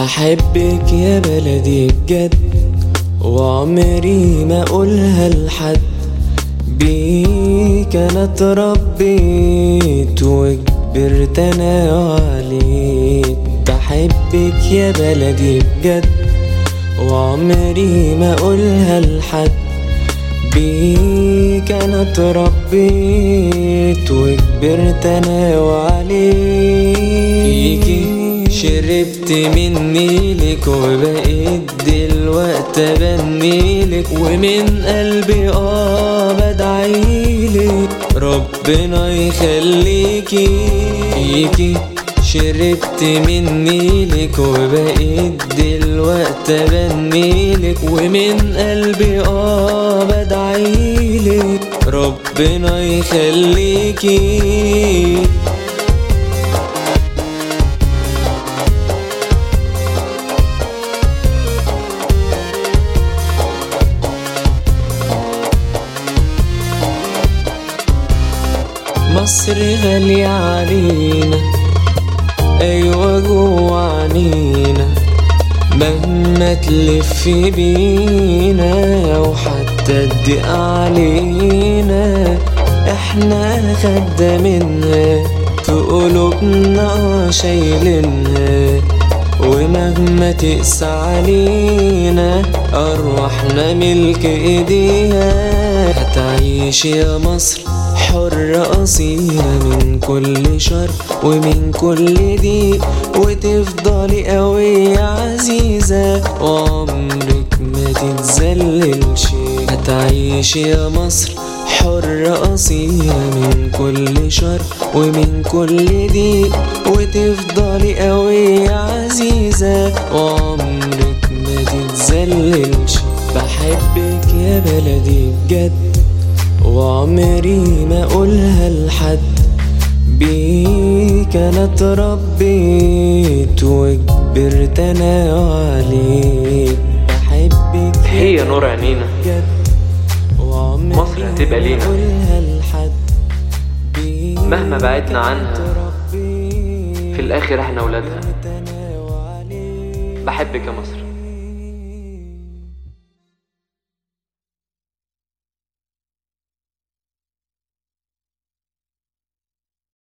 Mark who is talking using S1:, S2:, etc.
S1: بحبك يا بلدي بجد وعمري ما اقولها لحد بيك انا اتربيت وكبرت انا وعليت بحبك يا بلدي بجد وعمري ما اقولها لحد بيك انا اتربيت وكبرت انا وعليك فيكي شربت مني لك وبقيت دلوقتي بنيلك ومن قلبي اه بدعيلك ربنا يخليكي فيكي شربت مني لك وبقيت دلوقتي بنيلك ومن قلبي اه بدعيلك ربنا يخليكي مصر غالية علينا أيوة جوا عنينا مهما تلف بينا وحتى تضيق علينا احنا خدامينها في قلوبنا شايلينها ومهما تقسى علينا أرواحنا ملك ايديها هتعيش يا مصر حرة أصيلة من كل شر ومن كل ضيق وتفضلي قوية عزيزة وعمرك ما تتذللش هتعيش يا مصر حرة أصيلة من كل شر ومن كل ضيق وتفضلي قوية عزيزة وعمرك ما تتذللش بحبك يا بلدي بجد وعمري ما اقولها لحد بيك انا اتربيت وكبرت انا وعليك بحبك
S2: هي نور عينينا
S1: بجد وعمري
S2: مصر هتبقى لينا.
S1: ما اقولها لحد بيك
S2: مهما بعدنا عنها
S1: اتربيت
S2: في الآخر احنا ولادها
S1: أنا وعليك
S2: بحبك يا مصر